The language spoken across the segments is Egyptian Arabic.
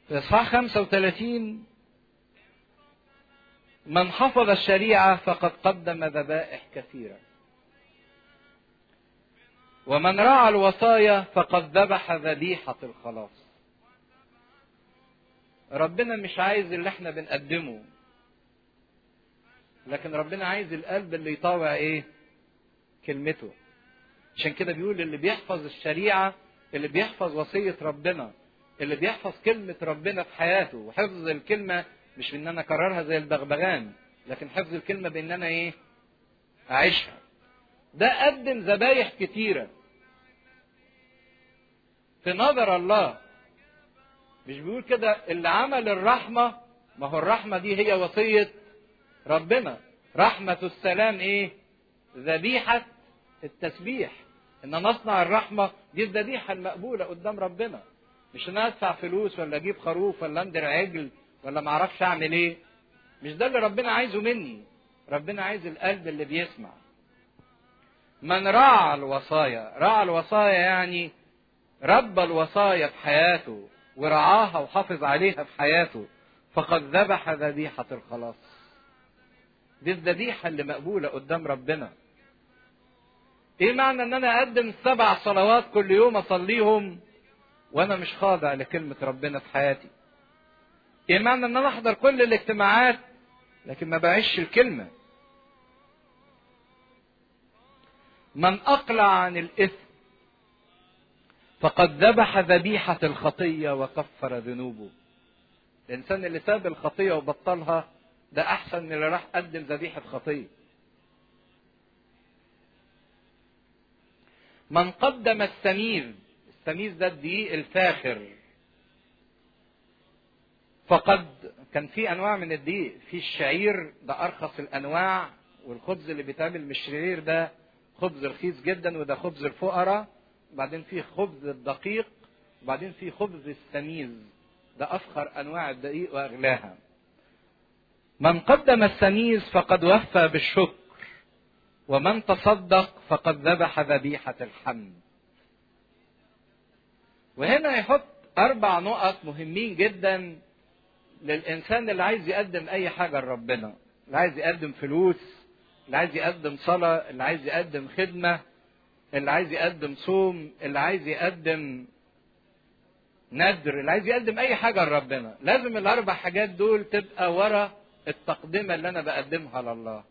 في إصحاح 35 من حفظ الشريعة فقد قدم ذبائح كثيرة ومن راعى الوصايا فقد ذبح ذبيحة الخلاص ربنا مش عايز اللي احنا بنقدمه لكن ربنا عايز القلب اللي يطاوع ايه كلمته عشان كده بيقول اللي بيحفظ الشريعة اللي بيحفظ وصية ربنا اللي بيحفظ كلمة ربنا في حياته وحفظ الكلمة مش ان انا اكررها زي البغبغان لكن حفظ الكلمة بان انا ايه اعيشها ده قدم ذبايح كتيرة في نظر الله مش بيقول كده اللي عمل الرحمة ما هو الرحمة دي هي وصية ربنا رحمة السلام ايه ذبيحة التسبيح ان نصنع الرحمة دي الذبيحة المقبولة قدام ربنا مش ان انا ادفع فلوس ولا اجيب خروف ولا اندر عجل ولا ما اعرفش اعمل ايه مش ده اللي ربنا عايزه مني ربنا عايز القلب اللي بيسمع من راعى الوصايا راعى الوصايا يعني ربى الوصايا في حياته ورعاها وحافظ عليها في حياته فقد ذبح ذبيحة الخلاص دي الذبيحة اللي مقبولة قدام ربنا ايه معنى ان انا اقدم سبع صلوات كل يوم اصليهم وانا مش خاضع لكلمة ربنا في حياتي ايه معنى ان انا احضر كل الاجتماعات لكن ما بعيش الكلمة من اقلع عن الاثم فقد ذبح ذبيحة الخطية وكفر ذنوبه الانسان اللي ساب الخطية وبطلها ده احسن من اللي راح قدم ذبيحة خطية من قدم السميز السميز ده الدقيق الفاخر فقد كان في انواع من الدقيق في الشعير ده ارخص الانواع والخبز اللي بيتعمل من الشعير ده خبز رخيص جدا وده خبز الفقراء وبعدين في خبز الدقيق وبعدين في خبز السميز ده افخر انواع الدقيق واغلاها من قدم السميز فقد وفى بالشكر ومن تصدق فقد ذبح ذبيحة الحمد وهنا يحط أربع نقط مهمين جدا للإنسان اللي عايز يقدم أي حاجة لربنا اللي عايز يقدم فلوس اللي عايز يقدم صلاة اللي عايز يقدم خدمة اللي عايز يقدم صوم اللي عايز يقدم ندر اللي عايز يقدم أي حاجة لربنا لازم الأربع حاجات دول تبقى ورا التقدمة اللي أنا بقدمها لله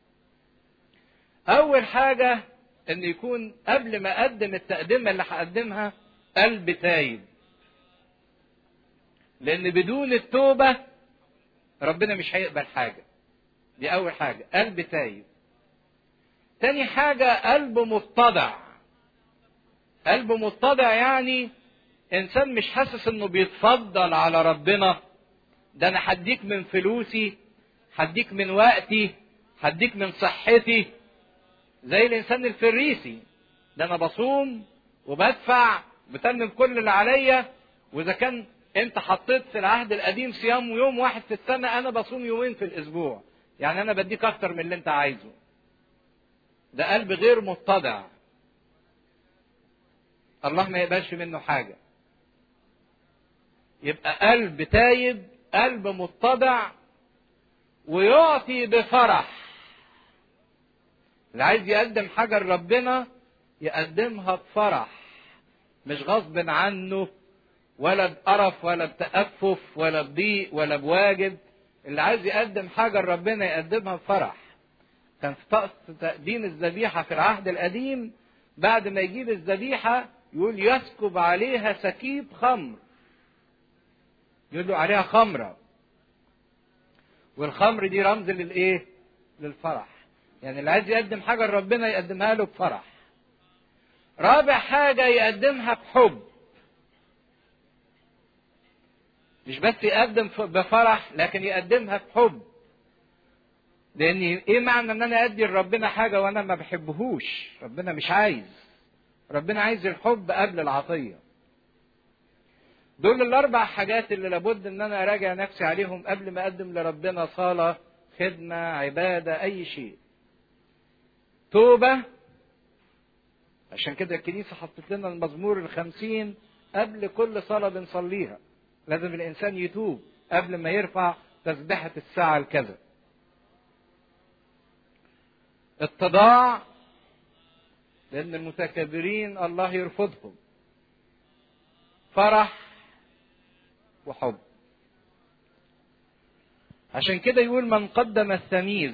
أول حاجة إن يكون قبل ما أقدم التقدمة اللي هقدمها قلب تايب. لأن بدون التوبة ربنا مش هيقبل حاجة. دي أول حاجة قلب تايب. تاني حاجة قلب متضع. قلب متضع يعني إنسان مش حاسس إنه بيتفضل على ربنا. ده أنا هديك من فلوسي، هديك من وقتي، هديك من صحتي، زي الانسان الفريسي ده انا بصوم وبدفع بتمم كل اللي عليا واذا كان انت حطيت في العهد القديم صيام يوم واحد في السنه انا بصوم يومين في الاسبوع يعني انا بديك اكتر من اللي انت عايزه ده قلب غير متضع الله ما يقبلش منه حاجه يبقى قلب تايب قلب متضع ويعطي بفرح اللي عايز يقدم حاجة لربنا يقدمها بفرح مش غصب عنه ولا بقرف ولا بتأفف ولا بضيق ولا بواجب اللي عايز يقدم حاجة لربنا يقدمها بفرح كان في طقس تقديم الذبيحة في العهد القديم بعد ما يجيب الذبيحة يقول يسكب عليها سكيب خمر يقول له عليها خمرة والخمر دي رمز للايه للفرح يعني اللي عايز يقدم حاجة لربنا يقدمها له بفرح. رابع حاجة يقدمها بحب. مش بس يقدم بفرح لكن يقدمها بحب. لأن إيه معنى إن أنا أدي لربنا حاجة وأنا ما بحبهوش؟ ربنا مش عايز. ربنا عايز الحب قبل العطية. دول الأربع حاجات اللي لابد إن أنا أراجع نفسي عليهم قبل ما أقدم لربنا صلاة، خدمة، عبادة، أي شيء. توبة عشان كده الكنيسة حطت لنا المزمور الخمسين قبل كل صلاة بنصليها لازم الانسان يتوب قبل ما يرفع تسبحة الساعة الكذا اتضاع لأن المتكبرين الله يرفضهم فرح وحب عشان كده يقول من قدم التمييز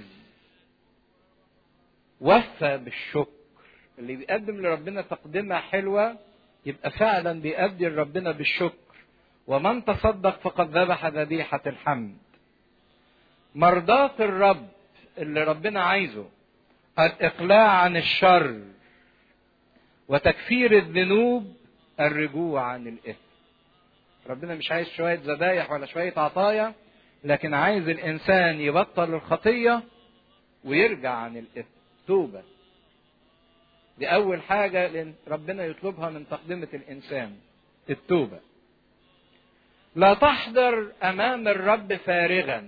وفى بالشكر اللي بيقدم لربنا تقدمة حلوة يبقى فعلا بيأدي لربنا بالشكر ومن تصدق فقد ذبح ذبيحة الحمد مرضاة الرب اللي ربنا عايزه الإقلاع عن الشر وتكفير الذنوب الرجوع عن الإثم ربنا مش عايز شوية ذبايح ولا شوية عطايا لكن عايز الإنسان يبطل الخطية ويرجع عن الإثم توبة دي أول حاجة لأن ربنا يطلبها من تقدمة الإنسان التوبة لا تحضر أمام الرب فارغا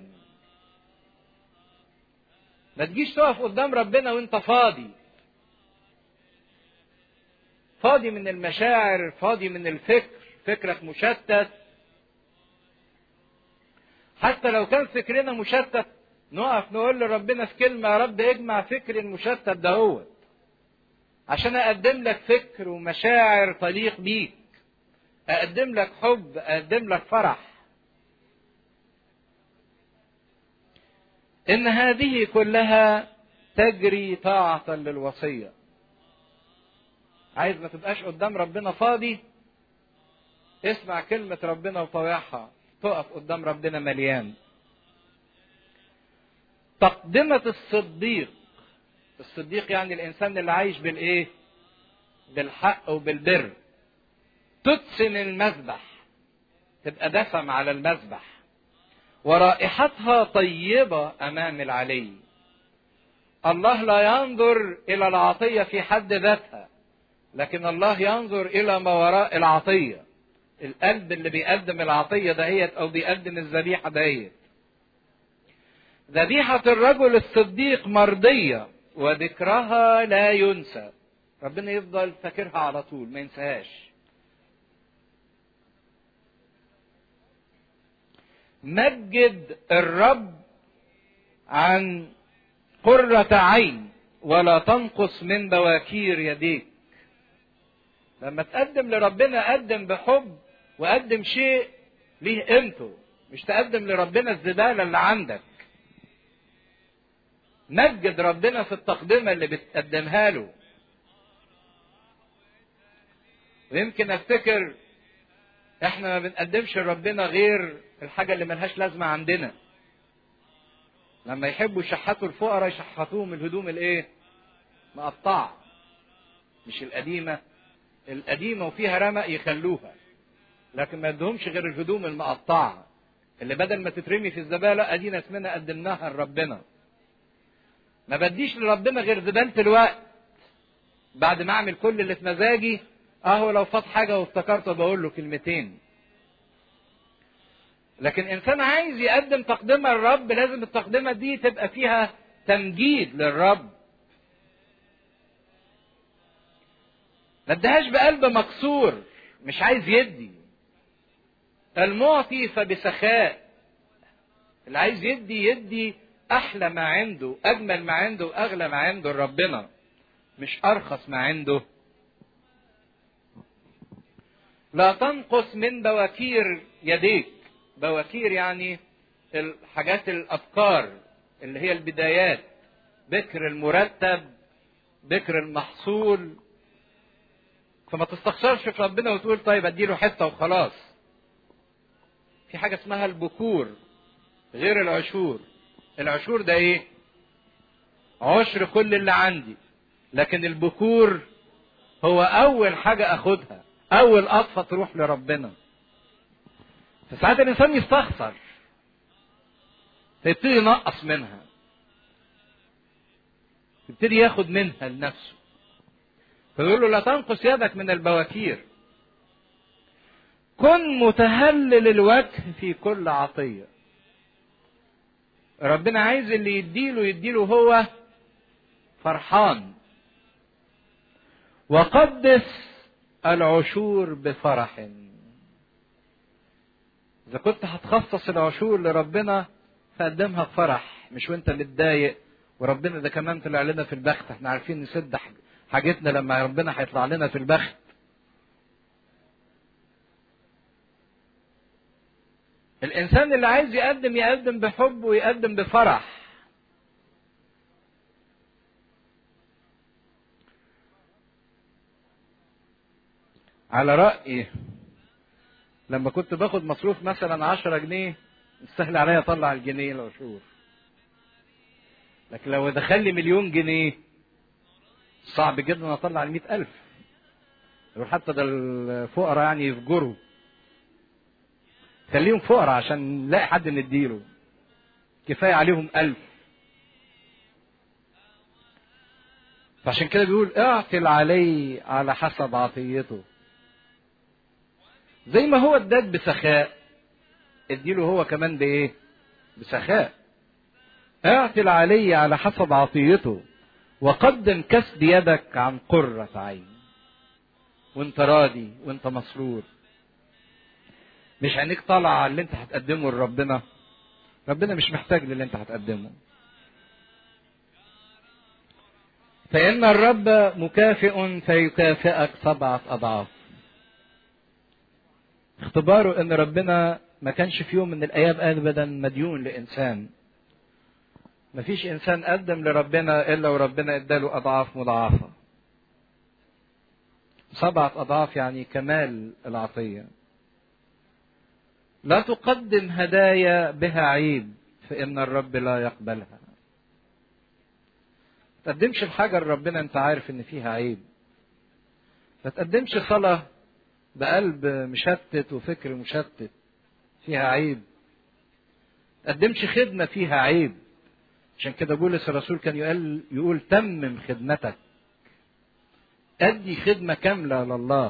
ما تجيش تقف قدام ربنا وانت فاضي فاضي من المشاعر فاضي من الفكر فكرك مشتت حتى لو كان فكرنا مشتت نقف نقول لربنا في كلمة يا رب اجمع فكري المشتت دهوت عشان اقدم لك فكر ومشاعر تليق بيك اقدم لك حب اقدم لك فرح ان هذه كلها تجري طاعة للوصية عايز ما تبقاش قدام ربنا فاضي اسمع كلمة ربنا وطوعها تقف قدام ربنا مليان تقدمة الصديق الصديق يعني الإنسان اللي عايش بالإيه؟ بالحق وبالبر تدسن المذبح تبقى دسم على المذبح ورائحتها طيبة أمام العلي الله لا ينظر إلى العطية في حد ذاتها لكن الله ينظر إلى ما وراء العطية القلب اللي بيقدم العطية دهيت أو بيقدم الذبيحة دهيت ذبيحة الرجل الصديق مرضية وذكرها لا ينسى ربنا يفضل فاكرها على طول ما ينساهاش مجد الرب عن قرة عين ولا تنقص من بواكير يديك لما تقدم لربنا قدم بحب وقدم شيء ليه قيمته مش تقدم لربنا الزبالة اللي عندك مجد ربنا في التقدمة اللي بتقدمها له ويمكن افتكر احنا ما بنقدمش لربنا غير الحاجة اللي ملهاش لازمة عندنا لما يحبوا يشحتوا الفقراء يشحتوهم الهدوم الايه مقطعة مش القديمة القديمة وفيها رمق يخلوها لكن ما يدهمش غير الهدوم المقطعة اللي بدل ما تترمي في الزبالة ادينا اسمنا قدمناها لربنا ما بديش لربنا غير زبالة الوقت بعد ما اعمل كل اللي في مزاجي اهو لو فات حاجة وافتكرت بقول له كلمتين لكن انسان عايز يقدم تقدمة للرب لازم التقدمة دي تبقى فيها تمجيد للرب ما ادهاش بقلب مكسور مش عايز يدي المعطي فبسخاء اللي عايز يدي يدي احلى ما عنده اجمل ما عنده واغلى ما عنده لربنا مش ارخص ما عنده لا تنقص من بواكير يديك بواكير يعني الحاجات الافكار اللي هي البدايات بكر المرتب بكر المحصول فما تستخسرش في ربنا وتقول طيب اديله حته وخلاص في حاجه اسمها البكور غير العشور العشور ده ايه عشر كل اللي عندي لكن البكور هو اول حاجه اخدها اول قطفه تروح لربنا فساعات الانسان يستخسر فيبتدي ينقص منها يبتدي ياخد منها لنفسه فيقول له لا تنقص يدك من البواكير كن متهلل الوجه في كل عطيه ربنا عايز اللي يديله يديله هو فرحان وقدس العشور بفرح إذا كنت هتخصص العشور لربنا فقدمها بفرح مش وأنت متضايق وربنا ده كمان طلع لنا في البخت احنا عارفين نسد حاجتنا لما ربنا هيطلع لنا في البخت الإنسان اللي عايز يقدم يقدم بحب ويقدم بفرح على رأيي لما كنت باخد مصروف مثلا عشرة جنيه سهل عليا اطلع الجنيه العشور لكن لو دخل لي مليون جنيه صعب جدا اطلع المئة ألف وحتى ده الفقراء يعني يفجروا خليهم فقراء عشان نلاقي حد نديله كفاية عليهم ألف فعشان كده بيقول اعطل علي على حسب عطيته زي ما هو اداك بسخاء اديله هو كمان بايه بسخاء اعطل علي على حسب عطيته وقدم كسب يدك عن قرة عين وانت راضي وانت مسرور مش عينيك طالعة على اللي انت هتقدمه لربنا ربنا مش محتاج للي انت هتقدمه فإن الرب مكافئ فيكافئك سبعة أضعاف اختباره ان ربنا ما كانش في يوم من الايام ابدا مديون لانسان مفيش انسان قدم لربنا الا وربنا اداله اضعاف مضاعفه سبعه اضعاف يعني كمال العطيه لا تقدم هدايا بها عيب فان الرب لا يقبلها ما تقدمش الحاجه لربنا انت عارف ان فيها عيب ما تقدمش صلاه بقلب مشتت وفكر مشتت فيها عيب تقدمش خدمة فيها عيب عشان كده بولس الرسول كان يقول يقول تمم خدمتك أدي خدمة كاملة لله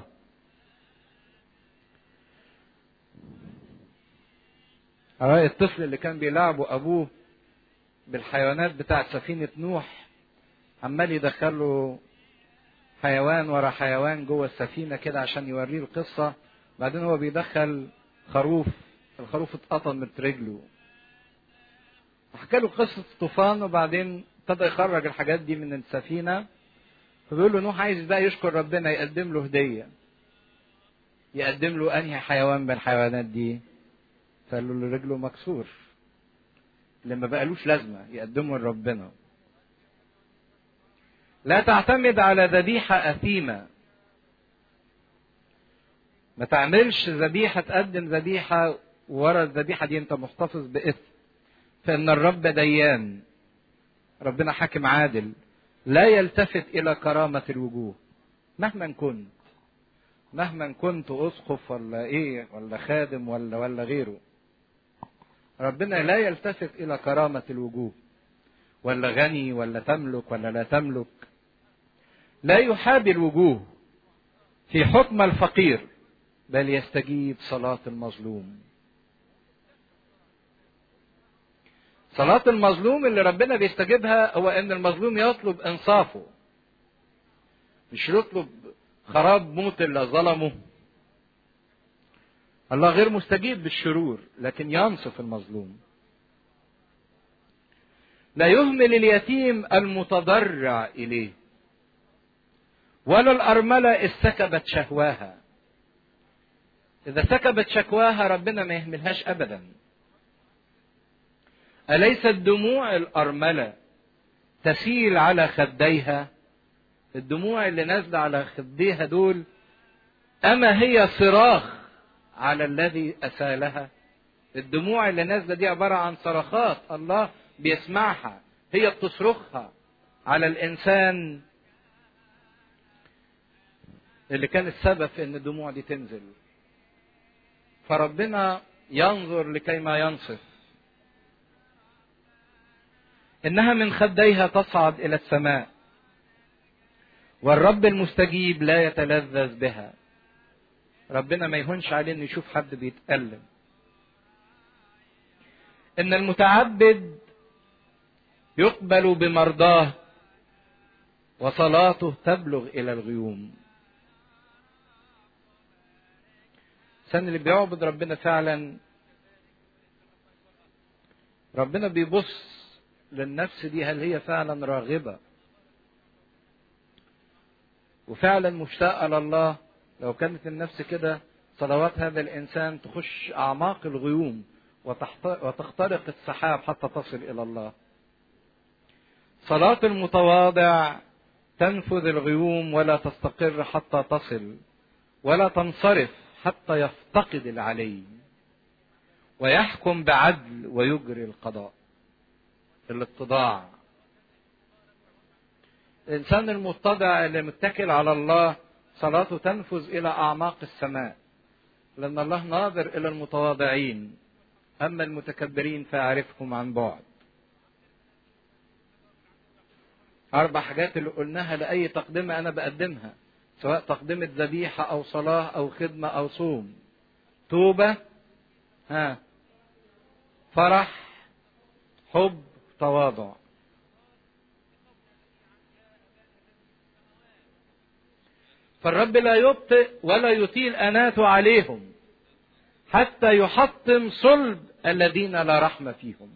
رأي الطفل اللي كان بيلعبوا أبوه بالحيوانات بتاعت سفينة نوح عمال يدخله حيوان ورا حيوان جوه السفينه كده عشان يوريه القصه بعدين هو بيدخل خروف الخروف اتقطم من رجله حكى له قصه الطوفان وبعدين ابتدى يخرج الحاجات دي من السفينه فبيقول له نوح عايز بقى يشكر ربنا يقدم له هديه يقدم له انهي حيوان من الحيوانات دي فقال له اللي رجله مكسور اللي ما بقالوش لازمه يقدمه لربنا لا تعتمد على ذبيحة أثيمة ما تعملش ذبيحة تقدم ذبيحة ورا الذبيحة دي أنت محتفظ بإثم فإن الرب ديان ربنا حاكم عادل لا يلتفت إلى كرامة الوجوه مهما كنت مهما كنت أسقف ولا إيه ولا خادم ولا ولا غيره ربنا لا يلتفت إلى كرامة الوجوه ولا غني ولا تملك ولا لا تملك لا يحابي الوجوه في حكم الفقير بل يستجيب صلاة المظلوم صلاة المظلوم اللي ربنا بيستجيبها هو ان المظلوم يطلب انصافه مش يطلب خراب موت اللي ظلمه الله غير مستجيب بالشرور لكن ينصف المظلوم لا يهمل اليتيم المتضرع اليه ولا الارمله اذ سكبت شهواها اذا سكبت شكواها ربنا ما يهملهاش ابدا اليست دموع الارمله تسيل على خديها الدموع اللي نازله على خديها دول اما هي صراخ على الذي اسالها الدموع اللي نازله دي عباره عن صرخات الله بيسمعها هي بتصرخها على الانسان اللي كان السبب في ان الدموع دي تنزل فربنا ينظر لكي ما ينصف انها من خديها تصعد الى السماء والرب المستجيب لا يتلذذ بها ربنا ما يهونش عليه انه يشوف حد بيتألم ان المتعبد يقبل بمرضاه وصلاته تبلغ الى الغيوم الانسان اللي بيعبد ربنا فعلا ربنا بيبص للنفس دي هل هي فعلا راغبة وفعلا مشتاقة لله لو كانت النفس كده صلوات هذا الإنسان تخش أعماق الغيوم وتخترق السحاب حتى تصل إلى الله صلاة المتواضع تنفذ الغيوم ولا تستقر حتى تصل ولا تنصرف حتى يفتقد العلي ويحكم بعدل ويجري القضاء الاتضاع الانسان المتضع اللي متكل على الله صلاته تنفذ الى اعماق السماء لان الله ناظر الى المتواضعين اما المتكبرين فيعرفهم عن بعد اربع حاجات اللي قلناها لاي تقدمه انا بقدمها سواء تقدمه ذبيحه او صلاه او خدمه او صوم توبه ها فرح حب تواضع فالرب لا يبطئ ولا يطيل أناته عليهم حتى يحطم صلب الذين لا رحمة فيهم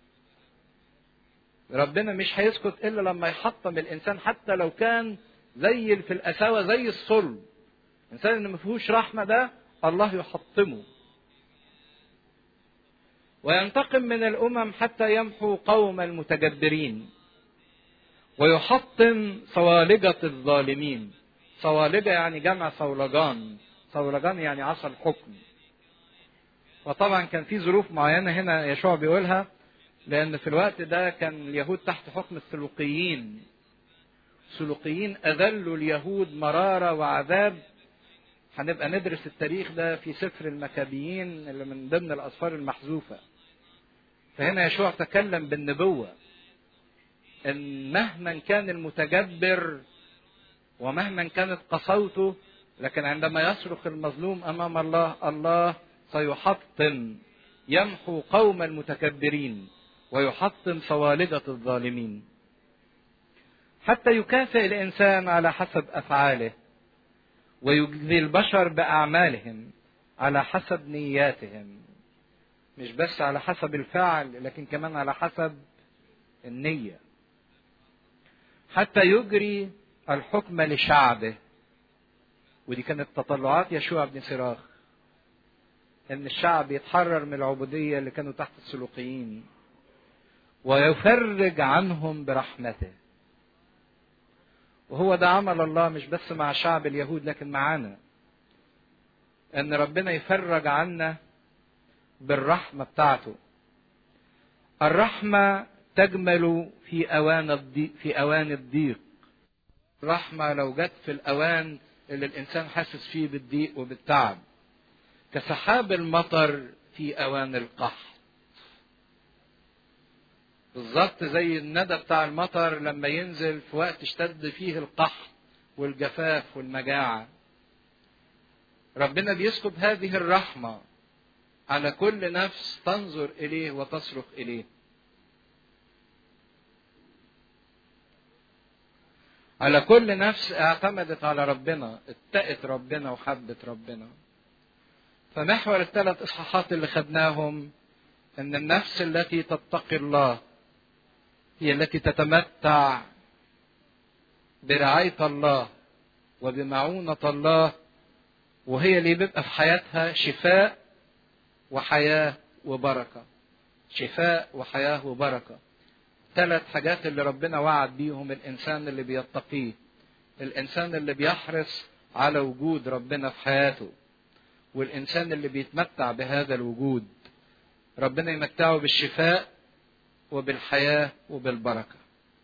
ربنا مش هيسكت إلا لما يحطم الإنسان حتى لو كان زي في القساوة زي الصلب الإنسان اللي ما فيهوش رحمة ده الله يحطمه وينتقم من الامم حتى يمحو قوم المتجبرين ويحطم صوالجة الظالمين صوالجة يعني جمع صولجان صولجان يعني عصا الحكم وطبعا كان في ظروف معينة هنا يشوع بيقولها لأن في الوقت ده كان اليهود تحت حكم السلوقيين السلوقيين أذلوا اليهود مرارة وعذاب هنبقى ندرس التاريخ ده في سفر المكابيين اللي من ضمن الأسفار المحذوفة فهنا يشوع تكلم بالنبوة إن مهما كان المتجبر ومهما كانت قسوته لكن عندما يصرخ المظلوم أمام الله الله سيحطم يمحو قوم المتكبرين ويحطم صوالجة الظالمين حتى يكافئ الإنسان على حسب أفعاله ويجزي البشر بأعمالهم على حسب نياتهم مش بس على حسب الفعل لكن كمان على حسب النية حتى يجري الحكم لشعبه ودي كانت تطلعات يشوع بن سراخ ان الشعب يتحرر من العبودية اللي كانوا تحت السلوقيين ويفرج عنهم برحمته وهو ده عمل الله مش بس مع شعب اليهود لكن معانا ان ربنا يفرج عنا بالرحمة بتاعته الرحمة تجمل في أوان الضيق في أوان الضيق الرحمة لو جت في الأوان اللي الإنسان حاسس فيه بالضيق وبالتعب كسحاب المطر في أوان القحط بالظبط زي الندى بتاع المطر لما ينزل في وقت اشتد فيه القحط والجفاف والمجاعة ربنا بيسكب هذه الرحمة على كل نفس تنظر إليه وتصرخ إليه على كل نفس اعتمدت على ربنا اتقت ربنا وحبت ربنا فمحور الثلاث اصحاحات اللي خدناهم ان النفس التي تتقي الله هي التي تتمتع برعاية الله وبمعونة الله وهي اللي بيبقى في حياتها شفاء وحياة وبركة شفاء وحياة وبركة ثلاث حاجات اللي ربنا وعد بيهم الإنسان اللي بيتقيه الإنسان اللي بيحرص على وجود ربنا في حياته والإنسان اللي بيتمتع بهذا الوجود ربنا يمتعه بالشفاء وبالحياة وبالبركة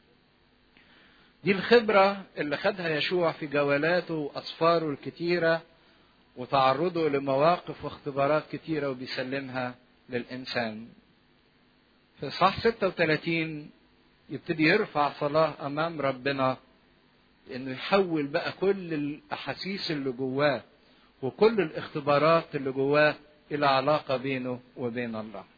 دي الخبرة اللي خدها يشوع في جولاته وأسفاره الكتيرة وتعرضه لمواقف واختبارات كتيرة وبيسلمها للإنسان في إصحاح 36 يبتدي يرفع صلاة أمام ربنا إنه يحول بقى كل الأحاسيس اللي جواه وكل الاختبارات اللي جواه إلى علاقة بينه وبين الله